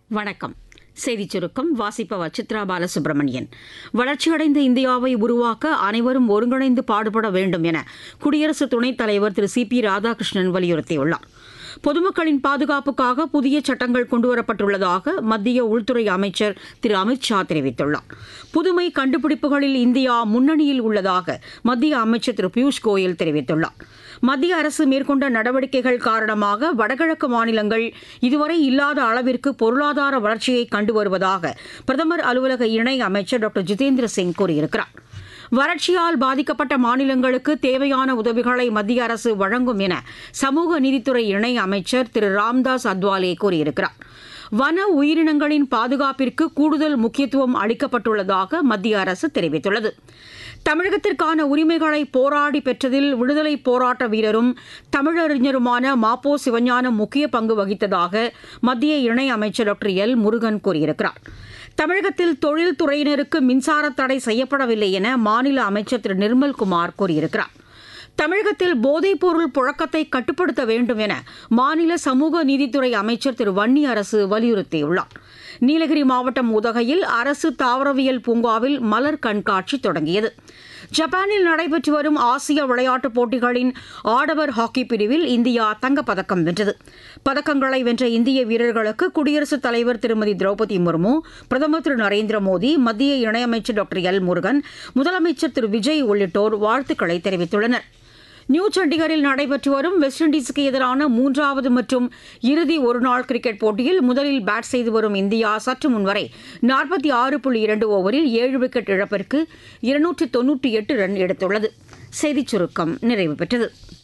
வணக்கம் செய்திச் சுருக்கம் வாசிப்பவர் சித்ரா பாலசுப்ரமணியன் வளர்ச்சியடைந்த இந்தியாவை உருவாக்க அனைவரும் ஒருங்கிணைந்து பாடுபட வேண்டும் என குடியரசு துணைத் தலைவர் திரு சி பி ராதாகிருஷ்ணன் வலியுறுத்தியுள்ளார் பொதுமக்களின் பாதுகாப்புக்காக புதிய சட்டங்கள் கொண்டுவரப்பட்டுள்ளதாக மத்திய உள்துறை அமைச்சர் திரு அமித் ஷா தெரிவித்துள்ளார் புதுமை கண்டுபிடிப்புகளில் இந்தியா முன்னணியில் உள்ளதாக மத்திய அமைச்சர் திரு பியூஷ் கோயல் தெரிவித்துள்ளார் மத்திய அரசு மேற்கொண்ட நடவடிக்கைகள் காரணமாக வடகிழக்கு மாநிலங்கள் இதுவரை இல்லாத அளவிற்கு பொருளாதார வளர்ச்சியை கண்டு வருவதாக பிரதமர் அலுவலக இணை அமைச்சர் டாக்டர் ஜிதேந்திர சிங் கூறியிருக்கிறார் வறட்சியால் பாதிக்கப்பட்ட மாநிலங்களுக்கு தேவையான உதவிகளை மத்திய அரசு வழங்கும் என சமூக நீதித்துறை இணை அமைச்சர் திரு ராம்தாஸ் அத்வாலே கூறியிருக்கிறார் வன உயிரினங்களின் பாதுகாப்பிற்கு கூடுதல் முக்கியத்துவம் அளிக்கப்பட்டுள்ளதாக மத்திய அரசு தெரிவித்துள்ளது தமிழகத்திற்கான உரிமைகளை போராடி பெற்றதில் விடுதலை போராட்ட வீரரும் தமிழறிஞருமான மாப்போ சிவஞானம் முக்கிய பங்கு வகித்ததாக மத்திய இணை அமைச்சர் டாக்டர் எல் முருகன் கூறியிருக்கிறார் தமிழகத்தில் தொழில்துறையினருக்கு மின்சார தடை செய்யப்படவில்லை என மாநில அமைச்சர் திரு நிர்மல்குமார் கூறியிருக்கிறார் தமிழகத்தில் போதைப்பொருள் புழக்கத்தை கட்டுப்படுத்த வேண்டும் என மாநில சமூக நீதித்துறை அமைச்சர் திரு வன்னி அரசு வலியுறுத்தியுள்ளார் நீலகிரி மாவட்டம் உதகையில் அரசு தாவரவியல் பூங்காவில் மலர் கண்காட்சி தொடங்கியது ஜப்பானில் நடைபெற்று வரும் ஆசிய விளையாட்டுப் போட்டிகளின் ஆடவர் ஹாக்கி பிரிவில் இந்தியா தங்கப்பதக்கம் வென்றது பதக்கங்களை வென்ற இந்திய வீரர்களுக்கு குடியரசுத் தலைவர் திருமதி திரௌபதி முர்மு பிரதமர் திரு நரேந்திர மோடி மத்திய இணையமைச்சர் டாக்டர் எல் முருகன் முதலமைச்சர் திரு விஜய் உள்ளிட்டோர் வாழ்த்துக்களை தெரிவித்துள்ளனா் நியூ சண்டிகரில் நடைபெற்று வரும் வெஸ்ட் இண்டீஸுக்கு எதிரான மூன்றாவது மற்றும் இறுதி ஒருநாள் கிரிக்கெட் போட்டியில் முதலில் பேட் செய்து வரும் இந்தியா சற்று முன்வரை நாற்பத்தி ஆறு புள்ளி இரண்டு ஓவரில் ஏழு விக்கெட் இழப்பிற்கு இருநூற்று தொன்னூற்றி எட்டு ரன் எடுத்துள்ளது செய்திச் சுருக்கம் நிறைவு பெற்றது